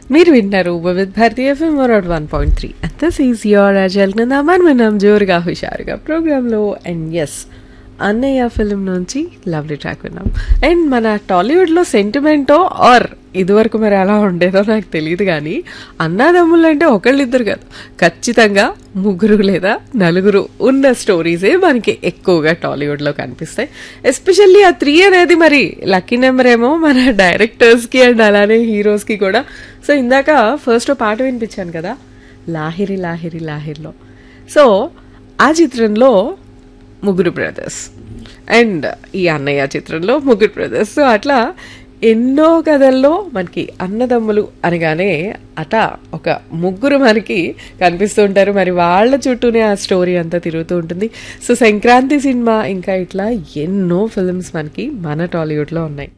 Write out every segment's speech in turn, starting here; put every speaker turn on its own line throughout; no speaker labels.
మీరు వింటారు with Bharatiya FM one one point three and this is your Ajal మనం మనం జోరుగా హుషారుగా ప్రోగ్రాంలో అండ్ ఎస్ అన్నయ్య ఫిలిం నుంచి లవ్లీ ట్రాక్ విన్నాం అండ్ మన టాలీవుడ్లో సెంటిమెంటో ఆర్ ఇదివరకు మరి అలా ఉండేదో నాకు తెలియదు కానీ అన్నాదమ్ములు అంటే ఒకళ్ళిద్దరు కాదు ఖచ్చితంగా ముగ్గురు లేదా నలుగురు ఉన్న స్టోరీసే మనకి ఎక్కువగా టాలీవుడ్లో కనిపిస్తాయి ఎస్పెషల్లీ ఆ త్రీ అనేది మరి లక్కీ నెంబర్ ఏమో మన డైరెక్టర్స్కి అండ్ అలానే హీరోస్కి కూడా సో ఇందాక ఫస్ట్ పాట వినిపించాను కదా లాహిరి లాహిరి లాహిర్లో సో ఆ చిత్రంలో ముగ్గురు బ్రదర్స్ అండ్ ఈ అన్నయ్య చిత్రంలో ముగ్గురు బ్రదర్స్ సో అట్లా ఎన్నో కథల్లో మనకి అన్నదమ్ములు అనగానే అట ఒక ముగ్గురు మనకి కనిపిస్తూ ఉంటారు మరి వాళ్ళ చుట్టూనే ఆ స్టోరీ అంతా తిరుగుతూ ఉంటుంది సో సంక్రాంతి సినిమా ఇంకా ఇట్లా ఎన్నో ఫిల్మ్స్ మనకి మన టాలీవుడ్లో ఉన్నాయి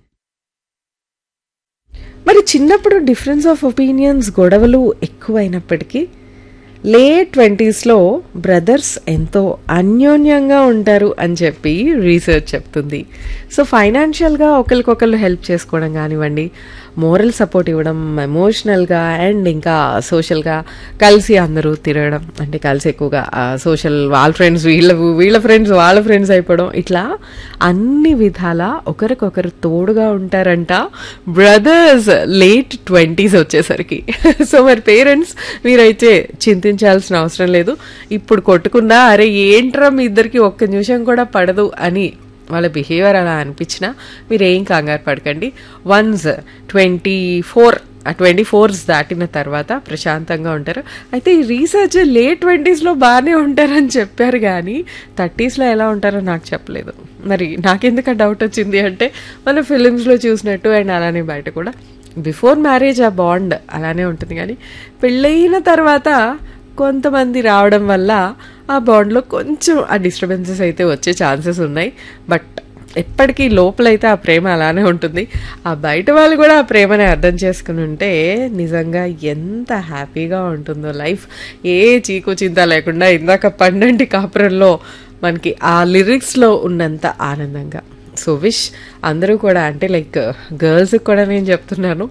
మరి చిన్నప్పుడు డిఫరెన్స్ ఆఫ్ ఒపీనియన్స్ గొడవలు ఎక్కువైనప్పటికీ లేట్ ట్వంటీస్లో బ్రదర్స్ ఎంతో అన్యోన్యంగా ఉంటారు అని చెప్పి రీసెర్చ్ చెప్తుంది సో ఫైనాన్షియల్గా ఒకరికొకరు హెల్ప్ చేసుకోవడం కానివ్వండి మోరల్ సపోర్ట్ ఇవ్వడం ఎమోషనల్గా అండ్ ఇంకా సోషల్గా కలిసి అందరూ తిరగడం అంటే కలిసి ఎక్కువగా సోషల్ వాళ్ళ ఫ్రెండ్స్ వీళ్ళ వీళ్ళ ఫ్రెండ్స్ వాళ్ళ ఫ్రెండ్స్ అయిపోవడం ఇట్లా అన్ని విధాల ఒకరికొకరు తోడుగా ఉంటారంట బ్రదర్స్ లేట్ ట్వంటీస్ వచ్చేసరికి సో మరి పేరెంట్స్ మీరైతే చింతించాల్సిన అవసరం లేదు ఇప్పుడు కొట్టుకున్నా అరే ఏంట్రా మీ ఇద్దరికి ఒక్క నిమిషం కూడా పడదు అని వాళ్ళ బిహేవియర్ అలా అనిపించినా మీరు ఏం కంగారు పడకండి once twenty four twenty fours దాటిన తర్వాత ప్రశాంతంగా ఉంటారు అయితే ఈ రీసెర్చ్ లేట్ ట్వంటీస్లో బాగానే ఉంటారని చెప్పారు కానీ థర్టీస్లో ఎలా ఉంటారో నాకు చెప్పలేదు మరి నాకెందుకు డౌట్ వచ్చింది అంటే మన ఫిలిమ్స్లో చూసినట్టు అండ్ అలానే బయట కూడా బిఫోర్ మ్యారేజ్ ఆ బాండ్ అలానే ఉంటుంది కానీ పెళ్ళయిన తర్వాత కొంతమంది రావడం వల్ల ఆ బాండ్లో కొంచెం ఆ డిస్టర్బెన్సెస్ అయితే వచ్చే ఛాన్సెస్ ఉన్నాయి బట్ ఎప్పటికీ లోపలైతే ఆ ప్రేమ అలానే ఉంటుంది ఆ బయట వాళ్ళు కూడా ఆ ప్రేమని అర్థం చేసుకుని ఉంటే నిజంగా ఎంత హ్యాపీగా ఉంటుందో లైఫ్ ఏ చీకు చింత లేకుండా ఇందాక పండంటి కాపురంలో మనకి ఆ లిరిక్స్లో ఉన్నంత ఆనందంగా సో విష్ అందరూ కూడా అంటే లైక్ గర్ల్స్కి కూడా నేను చెప్తున్నాను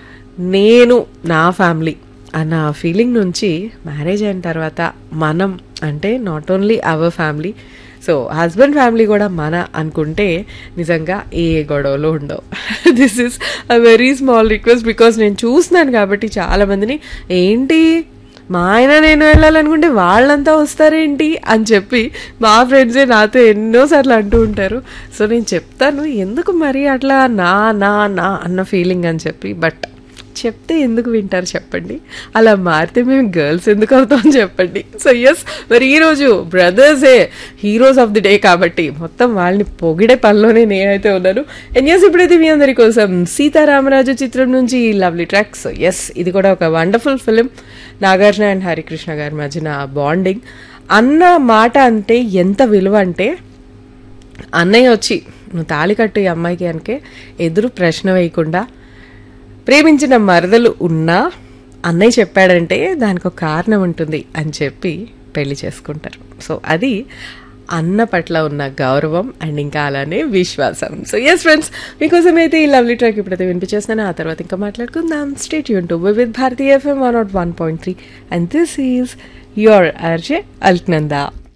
నేను నా ఫ్యామిలీ అన్న ఫీలింగ్ నుంచి మ్యారేజ్ అయిన తర్వాత మనం అంటే not only our family so husband family కూడా మన అనుకుంటే నిజంగా ఏ గొడవలు ఉండవు this is a very small request because నేను చూస్తున్నాను కాబట్టి చాలామందిని ఏంటి మా ఆయన నేను వెళ్ళాలనుకుంటే వాళ్ళంతా వస్తారేంటి అని చెప్పి మా ఫ్రెండ్సే నాతో ఎన్నోసార్లు అంటూ ఉంటారు సో నేను చెప్తాను ఎందుకు మరి అట్లా నా నా నా అన్న ఫీలింగ్ అని చెప్పి బట్ చెప్తే ఎందుకు వింటారు చెప్పండి అలా మారితే మేము గర్ల్స్ ఎందుకు అవుతాం చెప్పండి సో ఎస్ మరి ఈరోజు బ్రదర్సే హీరోస్ ఆఫ్ ది డే కాబట్టి మొత్తం వాళ్ళని పొగిడే పనిలోనే నేనైతే ఉన్నాను అండ్ ఎస్ ఇప్పుడైతే మీ అందరి కోసం సీతారామరాజు చిత్రం నుంచి లవ్లీ ట్రాక్స్ ఎస్ ఇది కూడా ఒక wonderful film Nagarjuna and Harikrishna గారి మధ్యన బాండింగ్ అన్న మాట అంటే ఎంత విలువ అంటే అన్నయ్య వచ్చి నువ్వు తాళి కట్టు ఈ అమ్మాయికి అనకే ఎదురు ప్రశ్న వేయకుండా ప్రేమించిన మరదలు ఉన్నా అన్నయ్య చెప్పాడంటే దానికి ఒక కారణం ఉంటుంది అని చెప్పి పెళ్లి చేసుకుంటారు సో అది అన్న పట్ల ఉన్న గౌరవం అండ్ ఇంకా అలానే విశ్వాసం సో ఎస్ ఫ్రెండ్స్ మీకోసం అయితే ఈ లవ్లీ ట్రాక్ ఇప్పుడైతే వినిపించేస్తాను ఆ తర్వాత ఇంకా మాట్లాడుకుందాం స్టేట్ యూన్ to with Bharatiya FM one nought one point three and this is your RJ Alaknanda